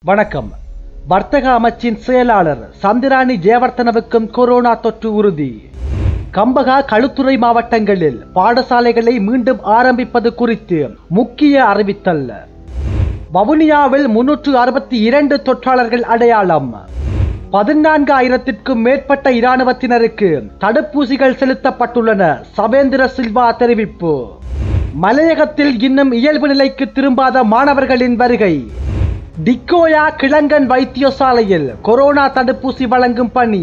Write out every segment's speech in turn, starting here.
வணக்கம் வர்த்தக அமைச்சின் செயலாளர் சந்திராணி ஜெயவர்த்தனவுக்கும் கொரோனா தொற்று உறுதி கம்பகா களுத்துறை மாவட்டங்களில் பாடசாலைகளை மீண்டும் ஆரம்பிப்பது குறித்து முக்கிய அறிவித்தல் வவுனியாவில் முன்னூற்று அறுபத்தி இரண்டு தொற்றாளர்கள் அடையாளம் பதினான்கு ஆயிரத்திற்கும் மேற்பட்ட இராணுவத்தினருக்கு தடுப்பூசிகள் செலுத்தப்பட்டுள்ளன சவேந்திர சில்வா தெரிவிப்பு மலையகத்தில் இன்னும் இயல்பு நிலைக்கு திரும்பாத மாணவர்களின் வருகை டிக்கோயா கிழங்கன் வைத்தியசாலையில் கொரோனா தடுப்பூசி வழங்கும் பணி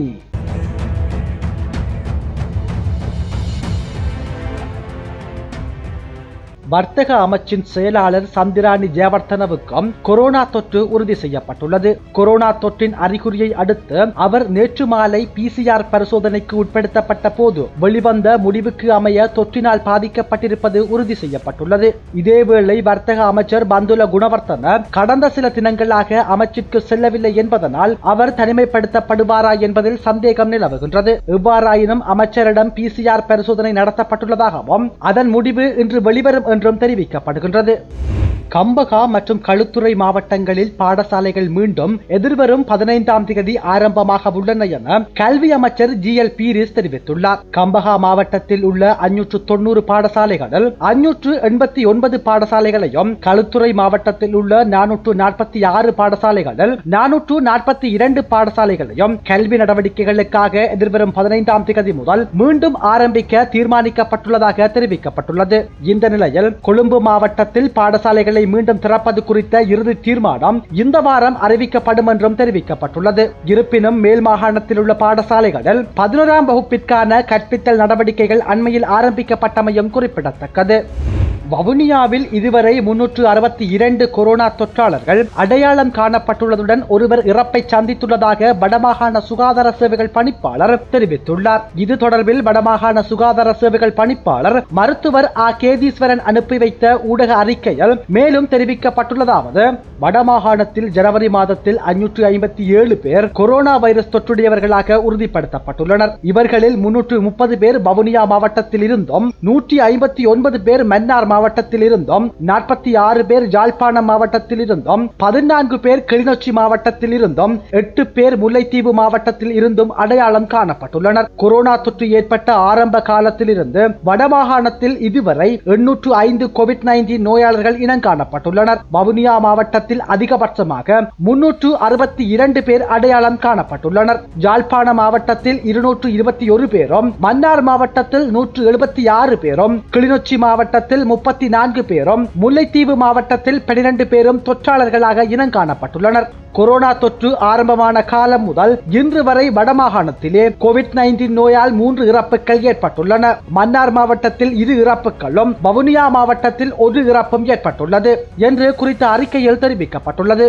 வர்த்தக அமைச்சின் செயலாளர் சந்திராணி ஜெயவர்த்தனவுக்கும் கொரோனா தொற்று உறுதி செய்யப்பட்டுள்ளது கொரோனா தொற்றின் அறிகுறியை அடுத்து அவர் நேற்று மாலை பிசிஆர் பரிசோதனைக்கு உட்படுத்தப்பட்ட போது வெளிவந்த முடிவுக்கு அமைய தொற்றினால் பாதிக்கப்பட்டிருப்பது உறுதி செய்யப்பட்டுள்ளது இதேவேளை வர்த்தக அமைச்சர் பந்துல குணவர்த்தன கடந்த சில தினங்களாக அமைச்சிற்கு செல்லவில்லை என்பதனால் அவர் தனிமைப்படுத்தப்படுவாரா என்பதில் சந்தேகம் நிலவுகின்றது எவ்வாறாயினும் அமைச்சரிடம் பிசிஆர் பரிசோதனை நடத்தப்பட்டுள்ளதாகவும் அதன் முடிவு இன்று வெளிவரும் என்றும் தெரிவிக்கப்படுகின்றது கம்பகா மற்றும் களுத்துறை மாவட்டங்களில் பாடசாலைகள் மீண்டும் எதிர்வரும் பதினைந்தாம் தேதி ஆரம்பமாக உள்ளன என கல்வி அமைச்சர் ஜி எல் பீரிஸ் தெரிவித்துள்ளார் கம்பகா மாவட்டத்தில் உள்ள அஞ்சூற்று தொண்ணூறு பாடசாலைகளில் அஞ்சூற்று எண்பத்தி ஒன்பது பாடசாலைகளையும் களுத்துறை மாவட்டத்தில் உள்ள நானூற்று நாற்பத்தி ஆறு பாடசாலைகளில் நானூற்று நாற்பத்தி இரண்டு பாடசாலைகளையும் கல்வி நடவடிக்கைகளுக்காக எதிர்வரும் பதினைந்தாம் தேதி முதல் மீண்டும் ஆரம்பிக்க தீர்மானிக்கப்பட்டுள்ளதாக தெரிவிக்கப்பட்டுள்ளது இந்த நிலையில் கொழும்பு மாவட்டத்தில் பாடசாலைகளை மீண்டும் திறப்பது குறித்த இறுதி தீர்மானம் இந்த வாரம் அறிவிக்கப்படும் என்றும் தெரிவிக்கப்பட்டுள்ளது இருப்பினும் மேல் மாகாணத்தில் உள்ள பாடசாலைகளில் பதினோராம் வகுப்பிற்கான கற்பித்தல் நடவடிக்கைகள் அண்மையில் ஆரம்பிக்கப்பட்டமையும் குறிப்பிடத்தக்கது வவுனியாவில் இதுவரை முன்னூற்று அறுபத்தி இரண்டு கொரோனா தொற்றாளர்கள் அடையாளம் காணப்பட்டுள்ளதுடன் ஒருவர் இறப்பை சந்தித்துள்ளதாக வடமாகாண சுகாதார சேவைகள் பணிப்பாளர் தெரிவித்துள்ளார் இது தொடர்பில் வடமாகாண சுகாதார சேவைகள் பணிப்பாளர் மருத்துவர் ஆ கேதீஸ்வரன் அனுப்பி வைத்த ஊடக அறிக்கையில் மேலும் தெரிவிக்கப்பட்டுள்ளதாவது வடமாகாணத்தில் ஜனவரி மாதத்தில் அஞ்சூற்று ஐம்பத்தி ஏழு பேர் கொரோனா வைரஸ் தொற்றுடையவர்களாக உறுதிப்படுத்தப்பட்டுள்ளனர் இவர்களில் முன்னூற்று முப்பது பேர் வவுனியா மாவட்டத்தில் இருந்தும் நூற்றி ஐம்பத்தி ஒன்பது பேர் மன்னார் மாவட்டத்தில் இருந்தும் நாற்பத்தி ஆறு பேர் யாழ்ப்பாணம் மாவட்டத்தில் இருந்தும் பதினான்கு பேர் கிளிநொச்சி மாவட்டத்தில் இருந்தும் எட்டு பேர் முல்லைத்தீவு மாவட்டத்தில் இருந்தும் அடையாளம் காணப்பட்டுள்ளனர் கொரோனா தொற்று ஏற்பட்ட ஆரம்ப காலத்தில் இருந்து வடமாகாணத்தில் இதுவரை எண்ணூற்று ஐந்து கோவிட் நைன்டீன் நோயாளர்கள் இனம் காணப்பட்டுள்ளனர் வவுனியா மாவட்டத்தில் அதிகபட்சமாக முன்னூற்று அறுபத்தி இரண்டு பேர் அடையாளம் காணப்பட்டுள்ளனர் யாழ்ப்பாண மாவட்டத்தில் இருநூற்று இருபத்தி ஒரு பேரும் மன்னார் மாவட்டத்தில் நூற்று எழுபத்தி ஆறு பேரும் கிளிநொச்சி மாவட்டத்தில் முப்பத்தி நான்கு பேரும் முல்லைத்தீவு மாவட்டத்தில் பனிரெண்டு பேரும் தொற்றாளர்களாக இனம் காணப்பட்டுள்ளனர் கொரோனா தொற்று ஆரம்பமான காலம் முதல் இன்று வரை வடமாகாணத்திலே கோவிட் நைன்டீன் நோயால் மூன்று இறப்புகள் ஏற்பட்டுள்ளன மன்னார் மாவட்டத்தில் இரு இறப்புகளும் வவுனியா மாவட்டத்தில் ஒரு இறப்பும் ஏற்பட்டுள்ளது என்று குறித்த அறிக்கையில் தெரிவிக்கப்பட்டுள்ளது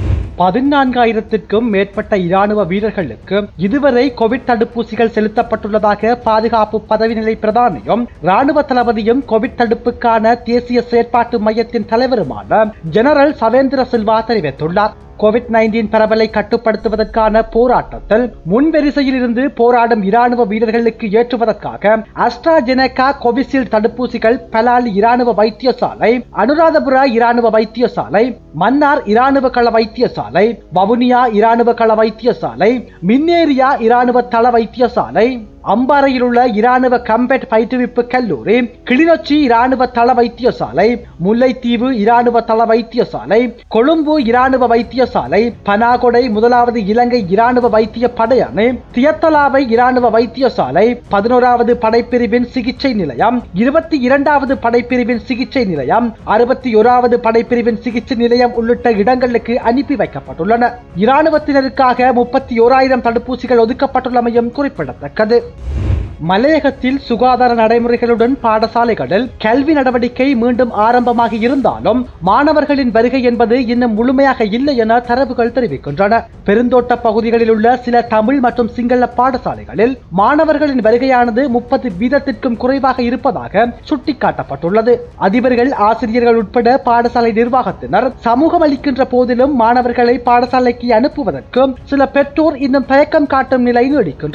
பதினான்காயிரத்திற்கும் மேற்பட்ட இராணுவ வீரர்களுக்கு இதுவரை கோவிட் தடுப்பூசிகள் செலுத்தப்பட்டுள்ளதாக பாதுகாப்பு பதவிநிலை பிரதானியும் ராணுவ தளபதியும் கோவிட் தடுப்புக்கான தேசிய செயற்பாட்டு மையத்தின் தலைவருமான ஜெனரல் சவேந்திர சில்வா தெரிவித்துள்ளார் கோவிட் நைன்டீன் பரவலை கட்டுப்படுத்துவதற்கான போராட்டத்தில் முன்வரிசையில் இருந்து போராடும் இராணுவ வீரர்களுக்கு ஏற்றுவதற்காக அஸ்ட்ராஜெனகா கோவிஷீல்டு தடுப்பூசிகள் பலாலி இராணுவ வைத்தியசாலை அனுராதபுரா இராணுவ வைத்தியசாலை மன்னார் இராணுவ கள வைத்தியசாலை வவுனியா இராணுவ கள வைத்தியசாலை மின்னேரியா இராணுவ தள வைத்தியசாலை அம்பாறையில் உள்ள இராணுவ கம்பெட் பயிற்றுவிப்பு கல்லூரி கிளிநொச்சி இராணுவ தள வைத்தியசாலை முல்லைத்தீவு இராணுவ தள வைத்தியசாலை கொழும்பு இராணுவ வைத்தியசாலை பனாகொடை முதலாவது இலங்கை இராணுவ வைத்திய படையணி தியத்தலாவை இராணுவ வைத்தியசாலை பதினோராவது படைப்பிரிவின் சிகிச்சை நிலையம் இருபத்தி இரண்டாவது படைப்பிரிவின் சிகிச்சை நிலையம் அறுபத்தி ஓராவது படைப்பிரிவின் சிகிச்சை நிலையம் உள்ளிட்ட இடங்களுக்கு அனுப்பி வைக்கப்பட்டுள்ளன இராணுவத்தினருக்காக முப்பத்தி ஓராயிரம் தடுப்பூசிகள் ஒதுக்கப்பட்டுள்ளமையும் குறிப்பிடத்தக்கது மலையகத்தில் சுகாதார நடைமுறைகளுடன் பாடசாலைகளில் கல்வி நடவடிக்கை மீண்டும் ஆரம்பமாக இருந்தாலும் மாணவர்களின் வருகை என்பது இன்னும் முழுமையாக இல்லை என தரவுகள் தெரிவிக்கின்றன பெருந்தோட்ட பகுதிகளில் உள்ள சில தமிழ் மற்றும் சிங்கள பாடசாலைகளில் மாணவர்களின் வருகையானது முப்பது வீதத்திற்கும் குறைவாக இருப்பதாக சுட்டிக்காட்டப்பட்டுள்ளது அதிபர்கள் ஆசிரியர்கள் உட்பட பாடசாலை நிர்வாகத்தினர் சமூகம் அளிக்கின்ற போதிலும் மாணவர்களை பாடசாலைக்கு அனுப்புவதற்கு சில பெற்றோர் இன்னும் தயக்கம் காட்டும் நிலை நீடிக்கின்றது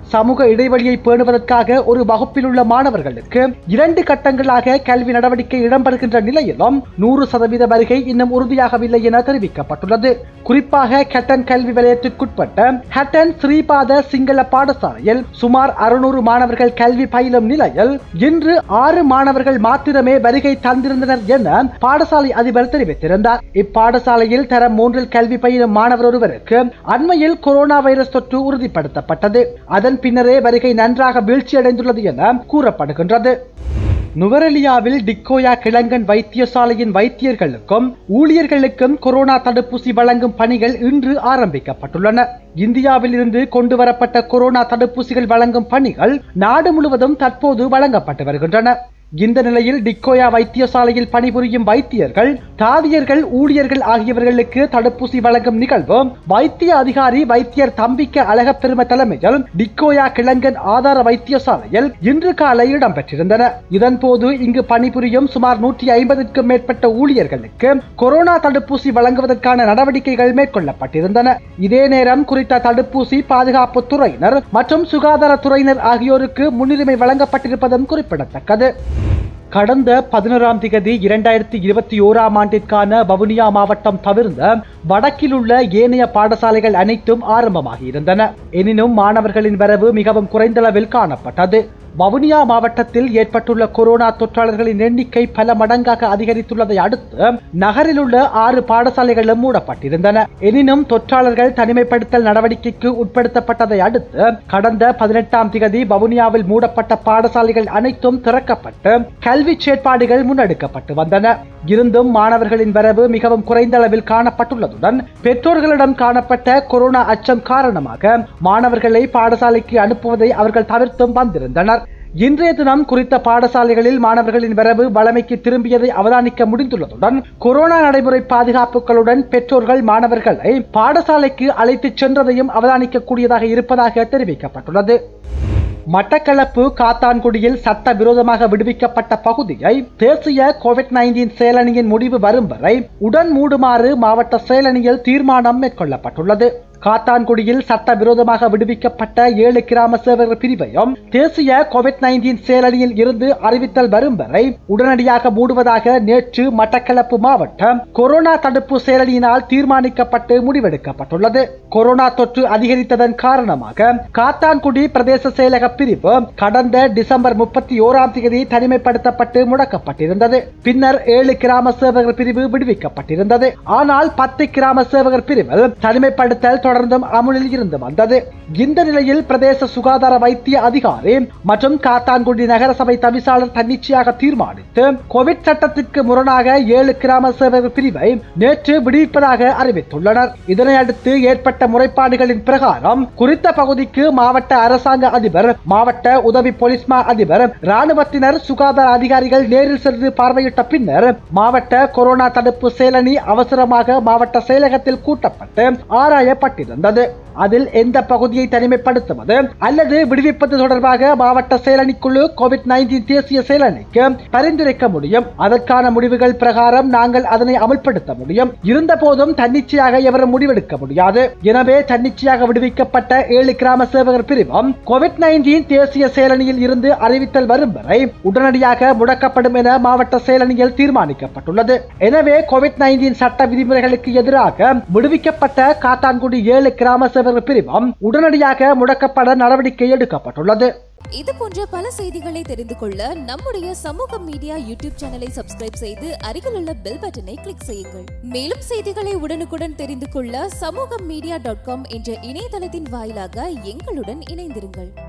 சமூக இடைவெளியை பேணுவதற்காக ஒரு வகுப்பில் உள்ள மாணவர்களுக்கு இரண்டு கட்டங்களாக கல்வி நடவடிக்கை இடம்பெறுகின்ற நிலையிலும் நூறு சதவீத வருகை இன்னும் உறுதியாகவில்லை என தெரிவிக்கப்பட்டுள்ளது குறிப்பாக கட்டன் கல்வி வலயத்திற்குட்பட்ட ஹட்டன் ஸ்ரீபாத சிங்கள பாடசாலையில் சுமார் அறுநூறு மாணவர்கள் கல்வி பயிலும் நிலையில் இன்று ஆறு மாணவர்கள் மாத்திரமே வருகை தந்திருந்தனர் என பாடசாலை அதிபர் தெரிவித்திருந்தார் இப்பாடசாலையில் தரம் மூன்றில் கல்வி பயிலும் மாணவர் ஒருவருக்கு அண்மையில் கொரோனா வைரஸ் தொற்று உறுதிப்படுத்தப்பட்டது அதன் பின்னரே வருகை நன்றாக வீழ்ச்சியடைந்துள்ளது என கூறப்படுகின்றது நுவரெலியாவில் டிக்கோயா கிழங்கன் வைத்தியசாலையின் வைத்தியர்களுக்கும் ஊழியர்களுக்கும் கொரோனா தடுப்பூசி வழங்கும் பணிகள் இன்று ஆரம்பிக்கப்பட்டுள்ளன இந்தியாவில் இருந்து கொண்டு வரப்பட்ட கொரோனா தடுப்பூசிகள் வழங்கும் பணிகள் நாடு முழுவதும் தற்போது வழங்கப்பட்டு வருகின்றன இந்த நிலையில் டிக்கோயா வைத்தியசாலையில் பணிபுரியும் வைத்தியர்கள் தாதியர்கள் ஊழியர்கள் ஆகியவர்களுக்கு தடுப்பூசி வழங்கும் நிகழ்வு வைத்திய அதிகாரி வைத்தியர் தம்பிக்க அழகப்பெரும தலைமையில் டிக்கோயா கிழங்கன் ஆதார வைத்தியசாலையில் இன்று காலை இடம்பெற்றிருந்தன இதன்போது இங்கு பணிபுரியும் சுமார் நூற்றி ஐம்பதுக்கும் மேற்பட்ட ஊழியர்களுக்கு கொரோனா தடுப்பூசி வழங்குவதற்கான நடவடிக்கைகள் மேற்கொள்ளப்பட்டிருந்தன இதே நேரம் குறித்த தடுப்பூசி பாதுகாப்பு துறையினர் மற்றும் சுகாதாரத்துறையினர் ஆகியோருக்கு முன்னுரிமை வழங்கப்பட்டிருப்பதும் குறிப்பிடத்தக்கது கடந்த பதினோராம் திகதி இரண்டாயிரத்தி இருபத்தி ஓராம் ஆண்டிற்கான வவுனியா மாவட்டம் தவிர்ந்த வடக்கில் உள்ள ஏனைய பாடசாலைகள் அனைத்தும் ஆரம்பமாகி இருந்தன எனினும் மாணவர்களின் வரவு மிகவும் குறைந்தளவில் காணப்பட்டது வவுனியா மாவட்டத்தில் ஏற்பட்டுள்ள கொரோனா தொற்றாளர்களின் எண்ணிக்கை பல மடங்காக அதிகரித்துள்ளதை அடுத்து நகரில் உள்ள ஆறு பாடசாலைகளும் மூடப்பட்டிருந்தன எனினும் தொற்றாளர்கள் தனிமைப்படுத்தல் நடவடிக்கைக்கு உட்படுத்தப்பட்டதை அடுத்து கடந்த பதினெட்டாம் திகதி வவுனியாவில் மூடப்பட்ட பாடசாலைகள் அனைத்தும் திறக்கப்பட்டு கல்வி செயற்பாடுகள் முன்னெடுக்கப்பட்டு வந்தன இருந்தும் மாணவர்களின் வரவு மிகவும் குறைந்த அளவில் காணப்பட்டுள்ளதுடன் பெற்றோர்களிடம் காணப்பட்ட கொரோனா அச்சம் காரணமாக மாணவர்களை பாடசாலைக்கு அனுப்புவதை அவர்கள் தவிர்த்தும் வந்திருந்தனர் இன்றைய தினம் குறித்த பாடசாலைகளில் மாணவர்களின் வரவு வளமைக்கு திரும்பியதை அவதானிக்க முடிந்துள்ளதுடன் கொரோனா நடைமுறை பாதுகாப்புகளுடன் பெற்றோர்கள் மாணவர்களை பாடசாலைக்கு அழைத்துச் சென்றதையும் அவதானிக்கக்கூடியதாக இருப்பதாக தெரிவிக்கப்பட்டுள்ளது மட்டக்களப்பு காத்தான்குடியில் சட்ட விரோதமாக விடுவிக்கப்பட்ட பகுதியை தேசிய கோவிட் நைன்டீன் செயலணியின் முடிவு வரும் வரை உடன் மூடுமாறு மாவட்ட செயலணியில் தீர்மானம் மேற்கொள்ளப்பட்டுள்ளது காத்தான்குடியில் சட்ட விரோதமாக விடுவிக்கப்பட்ட ஏழு கிராம சேவகர் பிரிவையும் தேசிய கோவிட் நைன்டீன் செயலணியில் இருந்து அறிவித்தல் வரும் வரை உடனடியாக மூடுவதாக நேற்று மட்டக்களப்பு மாவட்டம் கொரோனா தடுப்பு செயலணியினால் தீர்மானிக்கப்பட்டு முடிவெடுக்கப்பட்டுள்ளது கொரோனா தொற்று அதிகரித்ததன் காரணமாக காத்தான்குடி பிரதேச செயலக பிரிவு கடந்த டிசம்பர் முப்பத்தி ஓராம் தேதி தனிமைப்படுத்தப்பட்டு முடக்கப்பட்டிருந்தது பின்னர் ஏழு கிராம சேவகர் பிரிவு விடுவிக்கப்பட்டிருந்தது ஆனால் பத்து கிராம சேவகர் பிரிவில் தனிமைப்படுத்தல் தொடர்ந்தும் அமுலில் இருந்து வந்தது இந்த நிலையில் பிரதேச சுகாதார வைத்திய அதிகாரி மற்றும் காத்தான்குடி நகரசபை தவிசாளர் தன்னிச்சையாக தீர்மானித்து கோவிட் சட்டத்திற்கு முரணாக ஏழு கிராம சேவகர் பிரிவை நேற்று விடுவிப்பதாக அறிவித்துள்ளனர் இதனை அடுத்து ஏற்பட்ட முறைப்பாடுகளின் பிரகாரம் குறித்த பகுதிக்கு மாவட்ட அரசாங்க அதிபர் மாவட்ட உதவி போலீஸ் மா அதிபர் ராணுவத்தினர் சுகாதார அதிகாரிகள் நேரில் சென்று பார்வையிட்ட பின்னர் மாவட்ட கொரோனா தடுப்பு செயலணி அவசரமாக மாவட்ட செயலகத்தில் கூட்டப்பட்டு ஆராயப்பட்டிருந்தது அதில் எந்த பகுதியை தனிமைப்படுத்துவது அல்லது விடுவிப்பது தொடர்பாக மாவட்ட செயலணிக்குழு கோவிட் நைன்டீன் தேசிய செயலணிக்கு பரிந்துரைக்க முடியும் அதற்கான முடிவுகள் பிரகாரம் நாங்கள் அதனை அமல்படுத்த முடியும் இருந்த போதும் தன்னிச்சையாக எவரும் முடிவெடுக்க முடியாது எனவே தன்னிச்சையாக விடுவிக்கப்பட்ட ஏழு கிராம சேவகர் பிரிவும் கோவிட் நைன்டீன் தேசிய செயலணியில் இருந்து அறிவித்தல் வரும் வரை உடனடியாக முடக்கப்படும் என மாவட்ட செயலணியில் தீர்மானிக்கப்பட்டுள்ளது எனவே கோவிட் நைன்டீன் சட்ட விதிமுறைகளுக்கு எதிராக விடுவிக்கப்பட்ட காத்தான்குடி ஏழு கிராம சேவகர் பிரிவும் உடனடியாக முடக்கப்பட நடவடிக்கை எடுக்கப்பட்டுள்ளது இது போன்ற பல செய்திகளை தெரிந்து கொள்ள நம்முடைய சமூக மீடியா யூடியூப் சேனலை சப்ஸ்கிரைப் செய்து அருகிலுள்ள பெல் பட்டனை கிளிக் செய்யுங்கள் மேலும் செய்திகளை உடனுக்குடன் தெரிந்து கொள்ள சமூக மீடியா டாட் காம் என்ற இணையதளத்தின் வாயிலாக எங்களுடன் இணைந்திருங்கள்